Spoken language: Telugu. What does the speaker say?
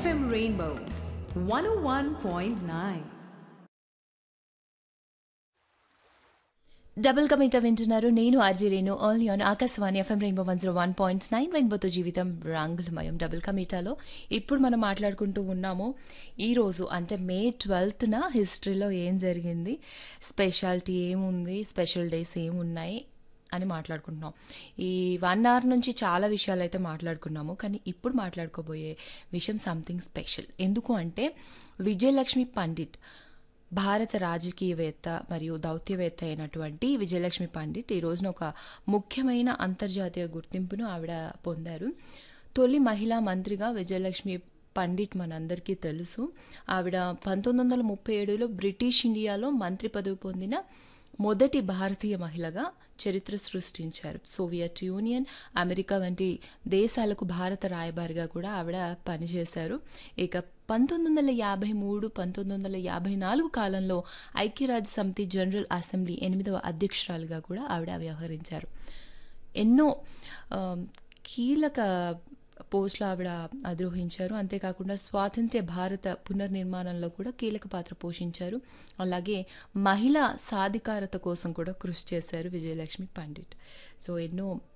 FM Rainbow 101.9. డబుల్ కమిట వింటున్నారు నేను RJ Renu all on Akashvani FM rainbow one zero one point nine రెయిన్బోతో జీవితం రంగులమయం డబుల్ కమిటాలో ఇప్పుడు మనం మాట్లాడుకుంటూ ఉన్నాము ఈరోజు అంటే మే ట్వెల్త్న హిస్టరీలో ఏం జరిగింది స్పెషాలిటీ ఏముంది స్పెషల్ డేస్ ఏమున్నాయి అని మాట్లాడుకుంటున్నాం ఈ వన్ అవర్ నుంచి చాలా విషయాలు అయితే మాట్లాడుకున్నాము కానీ ఇప్పుడు మాట్లాడుకోబోయే విషయం సంథింగ్ స్పెషల్ ఎందుకు అంటే విజయలక్ష్మి పండిట్ భారత రాజకీయవేత్త మరియు దౌత్యవేత్త అయినటువంటి విజయలక్ష్మి పండిట్ ఈ రోజున ఒక ముఖ్యమైన అంతర్జాతీయ గుర్తింపును ఆవిడ పొందారు తొలి మహిళా మంత్రిగా విజయలక్ష్మి పండిట్ మనందరికీ తెలుసు ఆవిడ పంతొమ్మిది వందల ముప్పై ఏడులో బ్రిటిష్ ఇండియాలో మంత్రి పదవి పొందిన మొదటి భారతీయ మహిళగా చరిత్ర సృష్టించారు సోవియట్ యూనియన్ అమెరికా వంటి దేశాలకు భారత రాయబారిగా కూడా ఆవిడ పనిచేశారు ఇక పంతొమ్మిది వందల యాభై మూడు పంతొమ్మిది వందల యాభై నాలుగు కాలంలో ఐక్యరాజ్య సమితి జనరల్ అసెంబ్లీ ఎనిమిదవ అధ్యక్షురాలుగా కూడా ఆవిడ వ్యవహరించారు ఎన్నో ఆ, కీలక పోస్టులు ఆవిడ అధిరోహించారు అంతేకాకుండా స్వాతంత్ర్య భారత పునర్నిర్మాణంలో కూడా కీలక పాత్ర పోషించారు అలాగే మహిళా సాధికారత కోసం కూడా కృషి చేశారు విజయలక్ష్మి పండిట్ సో ఎన్నో